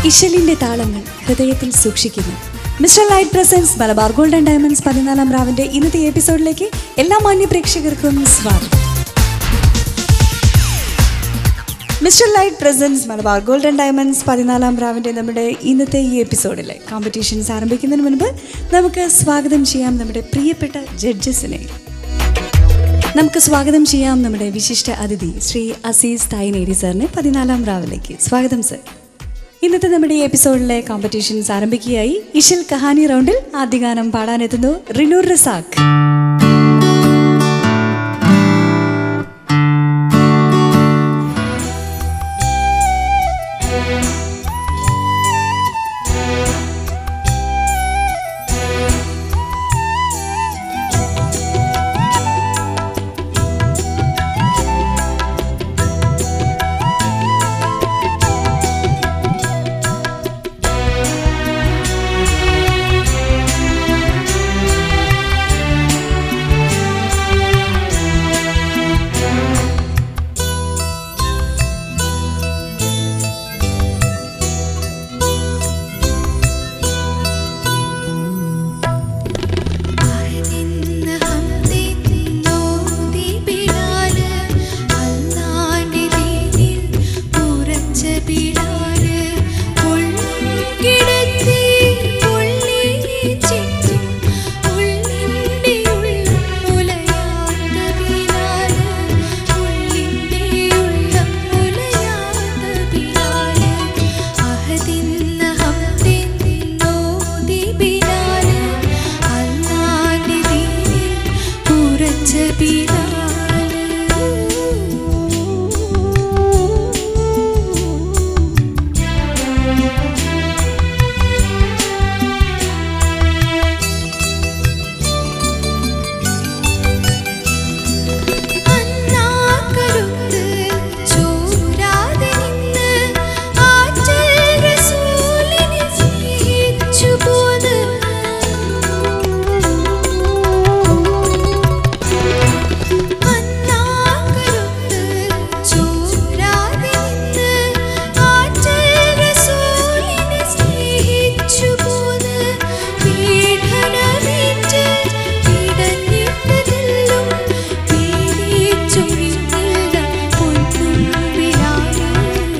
ഇശലിന്റെ താളങ്ങൾ ഹൃദയത്തിൽ സൂക്ഷിക്കുന്നു mister Light presents Malabar golden diamonds പതിനാലാം രാവിന്റെ ഇന്നത്തെ എപ്പിസോഡിലേക്ക് എല്ലാ മാന്യ പ്രേക്ഷകർക്കും സ്വാഗതം mister Light presents Malabar golden diamonds പതിനാലാം രാവിന്റെ നമ്മുടെ ഇന്നത്തെ ഈ എപ്പിസോഡിലെ കോമ്പറ്റീഷൻസ് ആരംഭിക്കുന്നതിന് മുൻപ് നമുക്ക് സ്വാഗതം ചെയ്യാം നമ്മുടെ പ്രിയപ്പെട്ട ജഡ്ജസിനെ നമുക്ക് സ്വാഗതം ചെയ്യാം നമ്മുടെ വിശിഷ്ട അതിഥി ശ്രീ അസീസ് തായിനേരി സാറിനെ പതിനാലാം രാവിലേക്ക് സ്വാഗതം സർ ഇന്നത്തെ നമ്മുടെ ഈ എപ്പിസോഡിലെ കോമ്പറ്റീഷൻസ് ആരംഭിക്കുകയായി ഇഷൽ കഹാനി റൗണ്ടിൽ ആദ്യ ഗാനം പാടാനെത്തുന്നു റിനൂർ റസാഖ് ആനിന്ന ഹംദിന്നോ ദിബിലാല് അല്ലാന്റെ ദീനിൽ ഉറച്ച ബിലാല് ഉൾക്കിടത്തി ഉള്ളി ചിറ്റും ഉള്ളിന്റെ ഉള്ളം മുലയാത്ത ബിലാല് ഉള്ളിന്റെ ഉള്ളം മുലയാത്ത ബിലാല് അഹദിന്ന ഹംദിന്നോ ദിബിലാല് അല്ലാന്റെ ദീനിൽ ഉറച്ച ബിലാല് അന്നാക്കരുത്ത് ചൂരാതെ നിന്ന് ആറ്റൽ റസൂലിനെ സ്നേഹിച്ചു പോന്ന് അന്നാക്കരുത്ത് ചൂരാതെ നിന്ന് ആറ്റൽ റസൂലിനെ സ്നേഹിച്ചു പോന്ന് പീഡനമേറ്റ് പിടഞ്ഞിട്ടതെല്ലും പീഡിച്ചുമില്ല പൊന്നുമ്പിലാല്.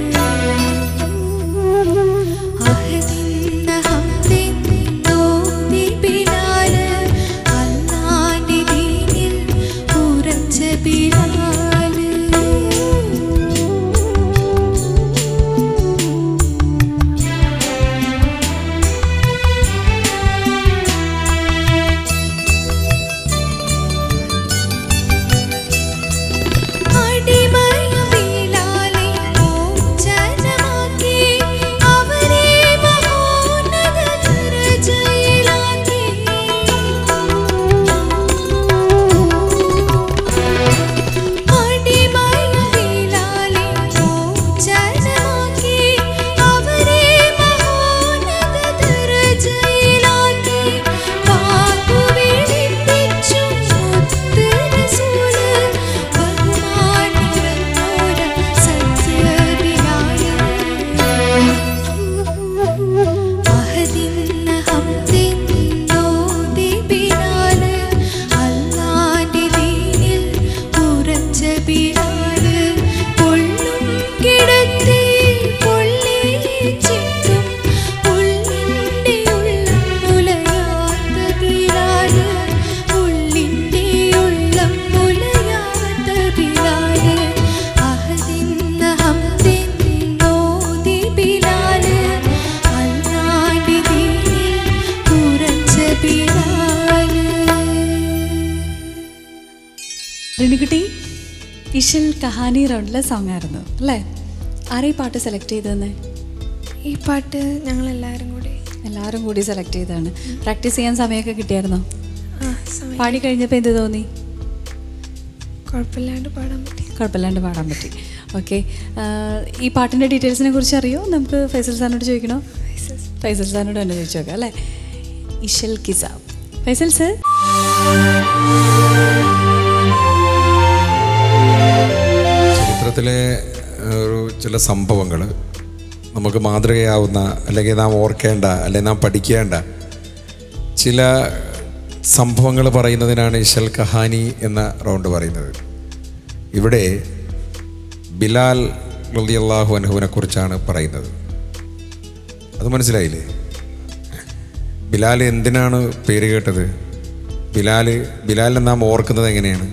അഹദിന്ന ഹംദിന്നോ ദിബിലാല് അല്ലാന്റെ ദീനിൽ ഉറച്ച ബിലാല് അടിമയമിലാലെ മോചനമാക്കി അവരെ മഹോന്നത ദർജയിലാക്കി അടിമയമിലാലെ മോചനമാക്കി അവരെ മഹോന്നത ദർജയിലാക്കി വാക്കുവിളിപ്പിച്ചു മുത്ത് റസൂല് ബഹുമാനിറങ്ങോര സത്യബിലാല് അഹദിന്ന ഹംദിന്നോ ദിബിലാല് അല്ലാന്റെ ദീനിൽ ഉറച്ച ബിലാല് പൊള്ളും കിടത്തി പൊള്ളി ചിറ്റും ഉള്ളിന്റെ ഉള്ളം മുലയാത്ത ബിലാല് ഉള്ളിന്റെ ഉള്ളം മുലയാത്ത ബിലാല് അഹദിന്ന ഹംദിന്നോ ദിബിലാല് അല്ലാന്റെ ദീനിൽ ഉറച്ച ബിലാല് റിനുകുട്ടി ഇഷൽ കഹാനി റൗണ്ടിലെ സോങ് ആയിരുന്നു അല്ലേ ആരെ ഈ പാട്ട് സെലക്ട് ചെയ്തതെന്ന് ഈ പാട്ട് ഞങ്ങൾ എല്ലാവരും കൂടി എല്ലാവരും കൂടി സെലക്ട് ചെയ്തതാണ് പ്രാക്ടീസ് ചെയ്യാൻ സമയമൊക്കെ കിട്ടിയായിരുന്നോ ആ സമയം പാടി കഴിഞ്ഞപ്പോൾ എന്ത് തോന്നി കുഴപ്പമില്ലാണ്ട് പാടാൻ പറ്റി കുഴപ്പമില്ലാണ്ട് പാടാൻ പറ്റി ഓക്കെ ഈ പാട്ടിൻ്റെ ഡീറ്റെയിൽസിനെ കുറിച്ച് അറിയോ നമുക്ക് ഫൈസൽ സാറിനോട് ചോദിക്കണോ ഫൈസൽ സാറിനോട് തന്നെ ചോദിച്ചു നോക്കാം അല്ലേ ഇഷൽ കിസാബ് ഫൈസൽ സർ ചരിത്രത്തിലെ ഒരു ചില സംഭവങ്ങൾ നമുക്ക് മാതൃകയാവുന്ന അല്ലെങ്കിൽ നാം ഓർക്കേണ്ട അല്ലെങ്കിൽ നാം പഠിക്കേണ്ട ചില സംഭവങ്ങൾ പറയുന്നതിനാണ് ഇഷൽ കഹാനി എന്ന റൗണ്ട് പറയുന്നത് ഇവിടെ ബിലാൽ റളിയല്ലാഹു അൻഹുവിനെ കുറിച്ചാണ് പറയുന്നത് അത് മനസ്സിലായില്ലേ ബിലാൽ എന്തിനാണ് പേര് കേട്ടത് ബിലാൽ ബിലാലിനെ നാം ഓർക്കുന്നത് എങ്ങനെയാണ്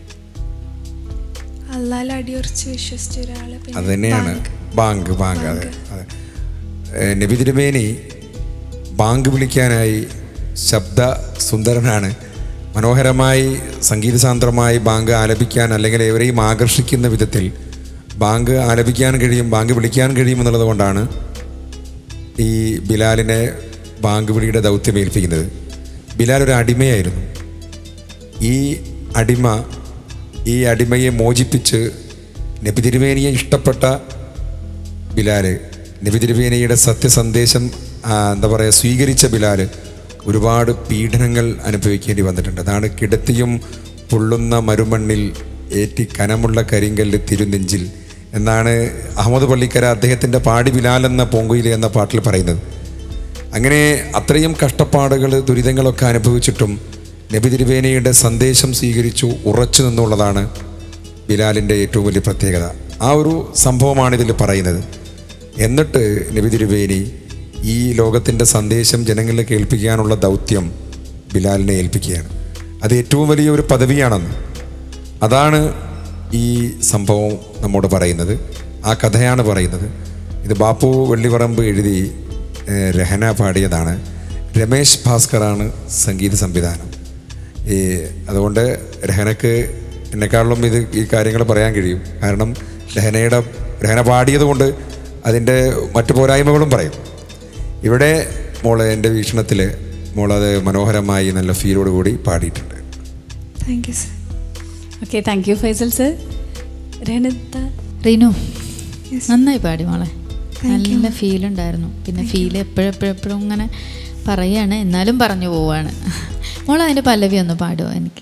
അള്ളാൽ അടിയുറച്ച് വിശ്വസിച്ച ഒരാള് പിന്നെ അത് തന്നെയാണ് ബാങ്ക് ബാങ്ക് അതെ അതെ ഏഹ് നബി തിരുമേനി ബാങ്ക് വിളിക്കാനായി ശബ്ദ സുന്ദരനാണ് മനോഹരമായി സംഗീതസാന്ദ്രമായി ബാങ്ക് ആലപിക്കാൻ അല്ലെങ്കിൽ എവരെയും ആകർഷിക്കുന്ന വിധത്തിൽ ബാങ്ക് ആലപിക്കാൻ കഴിയും ബാങ്ക് വിളിക്കാൻ കഴിയും എന്നുള്ളത് കൊണ്ടാണ് ഈ ബിലാലിനെ ബാങ്ക് വിളിയുടെ ദൗത്യം ഏൽപ്പിക്കുന്നത് ബിലാൽ ഒരു അടിമയായിരുന്നു ഈ അടിമ ഈ അടിമയെ മോചിപ്പിച്ച് നബി തിരുവേനിയെ ഇഷ്ടപ്പെട്ട ബിലാല് നബി തിരുവേനിയുടെ സത്യസന്ദേശം ആ, എന്താ പറയുക സ്വീകരിച്ച ബിലാല് ഒരുപാട് പീഡനങ്ങൾ അനുഭവിക്കേണ്ടി വന്നിട്ടുണ്ട് അതാണ് കിടത്തിയും പൊള്ളുന്ന മരുമണ്ണിൽ ഏറ്റി കനമുള്ള കരിങ്കല്ല് തിരുനെഞ്ചിൽ എന്നാണ് അഹമ്മദ് പള്ളിക്കര അദ്ദേഹത്തിൻ്റെ പാടി ബിലാൽ എന്ന പൂങ്കുയിലെ എന്ന പാട്ടിൽ പറയുന്നത് അങ്ങനെ അത്രയും കഷ്ടപ്പാടുകൾ ദുരിതങ്ങളൊക്കെ അനുഭവിച്ചിട്ടും നബി തിരുവേനയുടെ സന്ദേശം സ്വീകരിച്ചു ഉറച്ചു നിന്നുള്ളതാണ് ബിലാലിൻ്റെ ഏറ്റവും വലിയ പ്രത്യേകത ആ ഒരു സംഭവമാണ് ഇതിൽ പറയുന്നത് എന്നിട്ട് നബി തിരുവേനി ഈ ലോകത്തിൻ്റെ സന്ദേശം ജനങ്ങളെ കേൾപ്പിക്കാനുള്ള ദൗത്യം ബിലാലിനെ ഏൽപ്പിക്കുകയാണ് അത് ഏറ്റവും വലിയ ഒരു പദവിയാണെന്ന് അതാണ് ഈ സംഭവം നമ്മോട് പറയുന്നത് ആ കഥയാണ് പറയുന്നത് ഇത് ബാപ്പു വെള്ളിപറമ്പ് എഴുതി ഏഹ്, രഹന പാടിയതാണ് രമേശ് ഭാസ്കറാണ് സംഗീത സംവിധാനം ഈ അതുകൊണ്ട് രഹനക്ക് എന്നെക്കാളും ഇത് ഈ കാര്യങ്ങൾ പറയാൻ കഴിയും കാരണം രഹനയുടെ രഹന പാടിയത് കൊണ്ട് അതിൻ്റെ മറ്റു പോരായ്മകളും പറയും ഇവിടെ മോള് എൻ്റെ വീക്ഷണത്തിൽ മോളത് മനോഹരമായി നല്ല ഫീലോട് കൂടി പാടിയിട്ടുണ്ട് thank you sir okay thank you Faisal sir രഹനത്ത റീനു നന്നായി പാടി മോളെ നല്ല ഫീൽ ഉണ്ടായിരുന്നു പിന്നെ ഫീൽ എപ്പോഴെപ്പോഴെപ്പോഴും ഇങ്ങനെ പറയാണ് എന്നാലും പറഞ്ഞു പോവാണ് മോളെ അതിൻ്റെ പല്ലവി ഒന്ന് പാടുമോ എനിക്ക്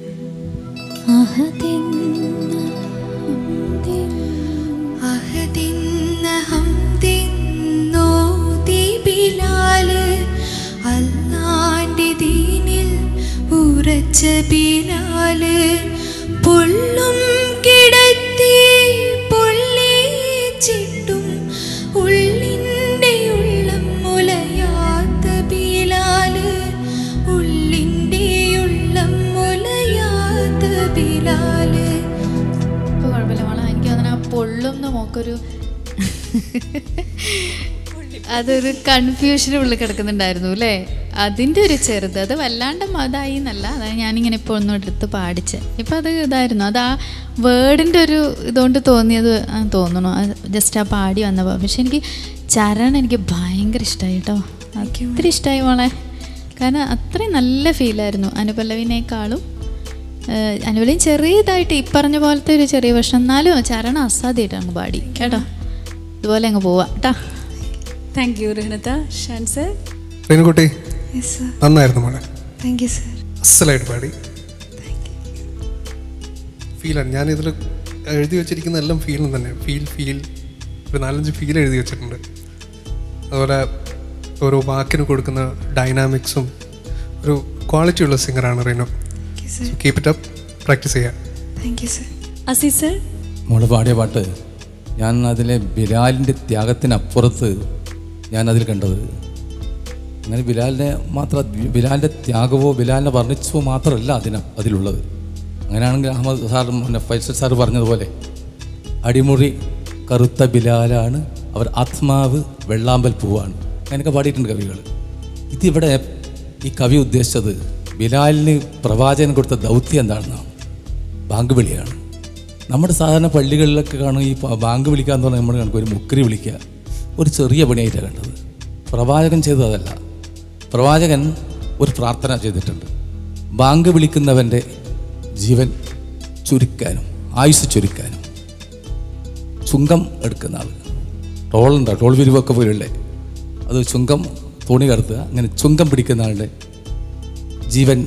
അഹദിന്ന ഹംദിന്നോതി ബിലാല് അല്ലാന്റെ ദീനിൽ ഉറച്ച ബിലാല് പൊള്ളും കിടത്തി പൊള്ളിച്ചിട്ടും ഉള്ളിൻ്റെ ഉള്ളം മുലയാത്ത ബിലാല് ഉള്ളിൻ്റെ ഉള്ളം മുലയാത്ത ബിലാല് ഇപ്പോൾ കുഴപ്പമില്ല മോളെ എനിക്ക് തോന്നുന്നു ആ പൊള്ളും എന്ന് മോക്കൊരു അതൊരു കൺഫ്യൂഷൻ ഉള്ളിൽ കിടക്കുന്നുണ്ടായിരുന്നു അല്ലേ അതിൻ്റെ ഒരു ചെറുത് അത് വല്ലാണ്ട് മതായി എന്നല്ല അതാണ് ഞാനിങ്ങനെ ഇപ്പോൾ ഒന്നും എടുത്ത് പാടിച്ച് ഇപ്പം അത് ഇതായിരുന്നു അത് ആ വേർഡിൻ്റെ ഒരു ഇതുകൊണ്ട് തോന്നിയത് ആ തോന്നണു ജസ്റ്റ് ആ പാടി വന്നപ്പോൾ പക്ഷെ എനിക്ക് ചരണം എനിക്ക് ഭയങ്കര ഇഷ്ടമായി കേട്ടോ ഒത്തിരി ഇഷ്ടമായി മോളെ കാരണം അത്രയും നല്ല ഫീലായിരുന്നു അനുപല്ലവിനേക്കാളും ഏഹ് അനുവലിയും ചെറിയതായിട്ട് ഈ പറഞ്ഞ പോലത്തെ ഒരു ചെറിയ പ്രശ്നം എന്നാലും ചരണം അസാധ്യമായിട്ട് അങ്ങ് പാടി കേട്ടോ ഇതുപോലെ അങ്ങ് പോവാ കേട്ടാ താങ്ക് യു രഹനത്ത ഷാൻ സർ റീനുകുട്ടി യെസ് സർ നന്നായിരുന്നു മോളെ താങ്ക് യു സർ അസലായിട്ട് പാടി ഫീലാണ് ഞാനിതിൽ എഴുതി വെച്ചിരിക്കുന്ന എല്ലാം ഫീലും തന്നെ ഫീൽ ഫീൽ ഒരു നാലഞ്ച് ഫീൽ എഴുതി വെച്ചിട്ടുണ്ട് അതുപോലെ ഓരോ വാക്കിന് കൊടുക്കുന്ന ഡൈനാമിക്സും ഒരു ക്വാളിറ്റി ഉള്ള സിംഗറാണ് Reenu thank you sir keep it up practice ചെയ്യാം thank you sir Aziz sir മോള് പാടിയ പാട്ട് ഞാൻ അതിലെ ബിലാലിൻ്റെ ത്യാഗത്തിനപ്പുറത്ത് ഞാൻ അതിൽ കണ്ടത് അങ്ങനെ ബിലാലിനെ മാത്രം ബിലാലിൻ്റെ ത്യാഗവോ ബിലാലിനെ വർണ്ണിച്ചോ മാത്രമല്ല അതിന് അതിലുള്ളത് അങ്ങനെയാണെങ്കിൽ അഹമ്മദ് സാർ പിന്നെ ഫൈസൽ സാർ പറഞ്ഞതുപോലെ അടിമുറി കറുത്ത ബിലാലാണ് അവർ ആത്മാവ് വെള്ളാമ്പൽ പൂവാണ് അങ്ങനെയൊക്കെ പാടിയിട്ടുണ്ട് കവികൾ ഇതിവിടെ ഈ കവി ഉദ്ദേശിച്ചത് ബിലാലിന് പ്രവാചകൻ കൊടുത്ത ദൗത്യം എന്താണെന്നാണ് ബാങ്ക് വിളിയാണ് നമ്മുടെ സാധാരണ പള്ളികളിലൊക്കെ കാണും ഈ പ- ബാങ്ക് വിളിക്കുക എന്ന് പറഞ്ഞാൽ നമ്മൾ കണക്ക് ഒരു മുക്കരി വിളിക്കുക ഒരു ചെറിയ പണിയായിട്ടാണ് കണ്ടത് പ്രവാചകൻ ചെയ്തതല്ല പ്രവാചകൻ ഒരു പ്രാർത്ഥന ചെയ്തിട്ടുണ്ട് ബാങ്ക് വിളിക്കുന്നവൻ്റെ ജീവൻ ചുരുക്കാനും ആയുസ് ചുരുക്കാനും ചുങ്കം എടുക്കുന്ന ആൾ ടോളുണ്ട് ടോൾ പിരിവൊക്കെ പോലുള്ളേ അത് ചുങ്കം തുണി കടത്തുക അങ്ങനെ ചുങ്കം പിടിക്കുന്ന ആളുടെ ജീവൻ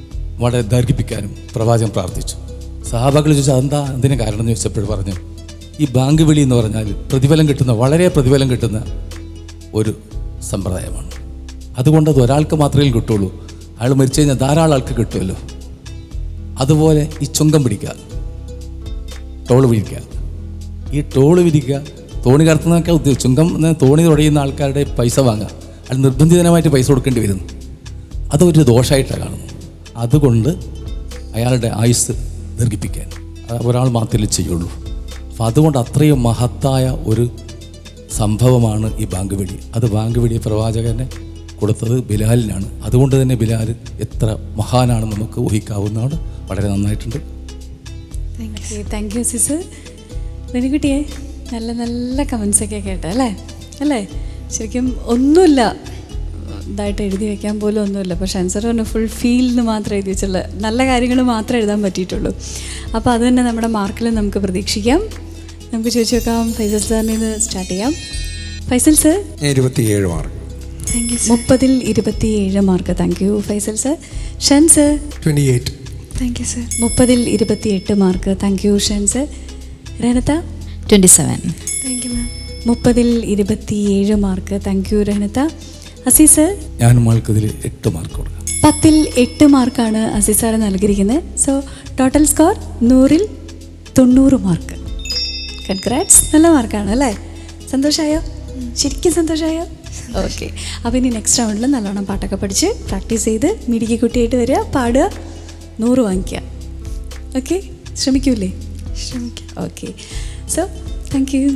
വളരെ ദീർഘിപ്പിക്കാനും പ്രവാചകൻ പ്രാർത്ഥിച്ചു സഹാബാക്കൾ ചോദിച്ചു അതെന്താ എന്തിനു കാരണം എന്ന് ചോദിച്ചപ്പോൾ പറഞ്ഞു ഈ ബാങ്ക് വിളി എന്ന് പറഞ്ഞാൽ പ്രതിഫലം കിട്ടുന്ന വളരെ പ്രതിഫലം കിട്ടുന്ന ഒരു സമ്പ്രദായമാണ് അതുകൊണ്ട് അത് ഒരാൾക്ക് മാത്രമേ കിട്ടുള്ളൂ അയാൾ മരിച്ചു കഴിഞ്ഞാൽ ധാരാളം ആൾക്ക് കിട്ടുമല്ലോ അതുപോലെ ഈ ചുങ്കം പിടിക്കുക ടോള് പിടിക്കുക ഈ ടോള് വിരിക്കുക തോണി കടത്തുന്നതൊക്കെ ഉദ്ദേശം ചുങ്കം എന്ന് തോണി തുടയുന്ന ആൾക്കാരുടെ പൈസ വാങ്ങുക അത് നിർബന്ധിതമായിട്ട് പൈസ കൊടുക്കേണ്ടി വരുന്നു അതൊരു ദോഷമായിട്ടാണ് കാണുന്നു അതുകൊണ്ട് അയാളുടെ ആയുസ് ദീർഘിപ്പിക്കാൻ അത് ഒരാൾ മാത്രമേ ചെയ്യുള്ളൂ അപ്പോൾ അതുകൊണ്ട് അത്രയും മഹത്തായ ഒരു സംഭവമാണ് ഈ ബാങ്ക് വെടി അത് ബാങ്ക് വെടി പ്രവാചകനെ കൊടുത്തത് ബിലാലിനാണ് അതുകൊണ്ട് തന്നെ ബിലാൽ എത്ര മഹാനാണെന്ന് നമുക്ക് ഊഹിക്കാവുന്നതാണ് വളരെ നന്നായിട്ടുണ്ട് താങ്ക് യു സിസ് വെനുകുട്ടിയെ നല്ല നല്ല കമൻസ് ഒക്കെ കേട്ടോ അല്ലേ അല്ലേ ശരിക്കും ഒന്നുമില്ല ഇതായിട്ട് എഴുതി വെക്കാൻ പോലും ഒന്നുമില്ല പക്ഷെ ആൻസർ പറഞ്ഞ ഫുൾ ഫീൽ എന്ന് മാത്രമേ എഴുതി വെച്ചുള്ള നല്ല കാര്യങ്ങൾ മാത്രമേ എഴുതാൻ പറ്റിയിട്ടുള്ളൂ അപ്പോൾ അത് തന്നെ നമ്മുടെ മാർക്കിൽ നമുക്ക് പ്രതീക്ഷിക്കാം നമുക്ക് ചോദിച്ചു നോക്കാം ഫൈസൽ സാറിന് ഇത് സ്റ്റാർട്ട് ചെയ്യാം ഫൈസൽ സർ ഇരുപത്തിയേഴ് മാർക്ക് താങ്ക് യു സർ മുപ്പതിൽ ഇരുപത്തിയേഴ് mark thank you Faisal sir Shan sir twenty eight thank you sir മുപ്പതിൽ ഇരുപത്തിയെട്ട് mark thank you Shan sir രനത twenty seven thank you ma'am മുപ്പതിൽ ഇരുപത്തിയേഴ് മാർക്ക് താങ്ക് യു രനത അസീസ് ഞാൻ മാൾക്കതിൽ എട്ട് മാർക്ക് കൊടുക്കാം പത്തിൽ എട്ട് മാർക്കാണ് അസീസ് സാറ് നൽകിയിരിക്കുന്നത് സോ ടോട്ടൽ സ്കോർ നൂറിൽ തൊണ്ണൂറ് മാർക്ക് കൺഗ്രാറ്റ്സ് നല്ല മാർക്കാണ് അല്ലേ സന്തോഷമായോ ശരിക്കും സന്തോഷമായോ ഓക്കെ അപ്പോൾ ഇനി നെക്സ്റ്റ് റൗണ്ടിൽ നല്ലോണം പാട്ടൊക്കെ പഠിച്ച് പ്രാക്ടീസ് ചെയ്ത് മിടുക്കി കുട്ടിയായിട്ട് വരിക പാടുക നൂറ് വാങ്ങിക്കുക ഓക്കെ ശ്രമിക്കൂലേ ശ്രമിക്കാം okay so thank you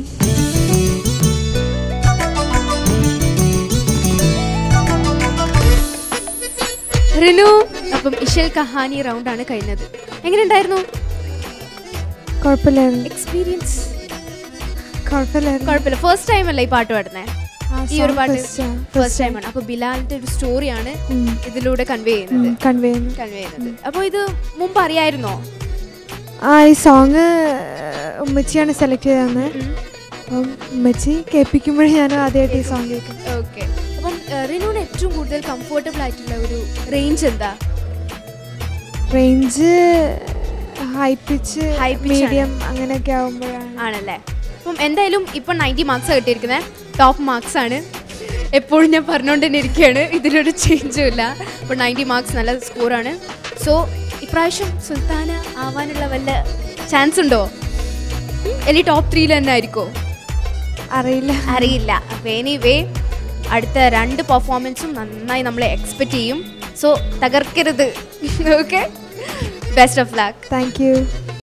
Rinu അപ്പം ഇഷൽ കഹാനി റൗണ്ട് ആണ് കഴിഞ്ഞത് എങ്ങനെ ഉണ്ടായിരുന്നു കുഴപ്പമില്ലായിരുന്നു എക്സ്പീരിയൻസ് കുഴപ്പമില്ലായിരുന്നു കുഴപ്പമില്ല ഫസ്റ്റ് ടൈം അല്ലേ ഈ പാട്ട് പാടുന്നേ ആ, ഈ ഒരു song പാട്ട് first ആ, ഫസ്റ്റ് ടൈം ആണ് അപ്പൊ ബിലാലിന്റെ ഒരു സ്റ്റോറിയാണ് ഇതിലൂടെ കൺവേ ചെയ്യുന്നത് കൺവേ ചെയ്യുന്നു കൺവേ ചെയ്യുന്നത് അപ്പോൾ ഇത് മുമ്പ് അറിയായിരുന്നോ ആ ഈ സോങ് ഉമ്മച്ചിയാണ് സെലക്ട് ചെയ്തതെന്ന് അപ്പം ഉമ്മച്ചി കേൾപ്പിക്കുമ്പോഴേ ഞാൻ ആദ്യമായിട്ട് ഈ സോങ് കേൾക്കും ഓക്കെ അപ്പം ഏഹ്, റിനുവിന് ഏറ്റവും കൂടുതൽ കംഫർട്ടബിൾ ആയിട്ടുള്ള ഒരു റേഞ്ച് എന്താ range high pitch High pitch ആണ്. മീഡിയം അങ്ങനെയൊക്കെ ആകുമ്പോഴാണ് ആണല്ലേ അപ്പം എന്തായാലും ഇപ്പം നയൻറ്റി മാർക്സ് കിട്ടിയിരിക്കുന്നത് ടോപ്പ് മാർക്സ് ആണ് എപ്പോഴും ഞാൻ പറഞ്ഞുകൊണ്ട് തന്നെ ഇരിക്കുകയാണ് ഇതിലൊരു ചേഞ്ചും ഇല്ല അപ്പോൾ നയൻറ്റി മാർക്സ് നല്ല സ്കോറാണ് സോ ഇപ്രാവശ്യം സുൽത്താന ആവാനുള്ള വല്ല ചാൻസ് ഉണ്ടോ ഉം? അല്ലെങ്കിൽ ടോപ്പ് ത്രീയിൽ തന്നെ ആയിരിക്കോ അറിയില്ല അറിയില്ല അപ്പോൾ എനിവേ അടുത്ത രണ്ട് പെർഫോമൻസും നന്നായി നമ്മളെ എക്സ്പെക്റ്റ് ചെയ്യും സോ തകർക്കരുത് okay best of luck thank U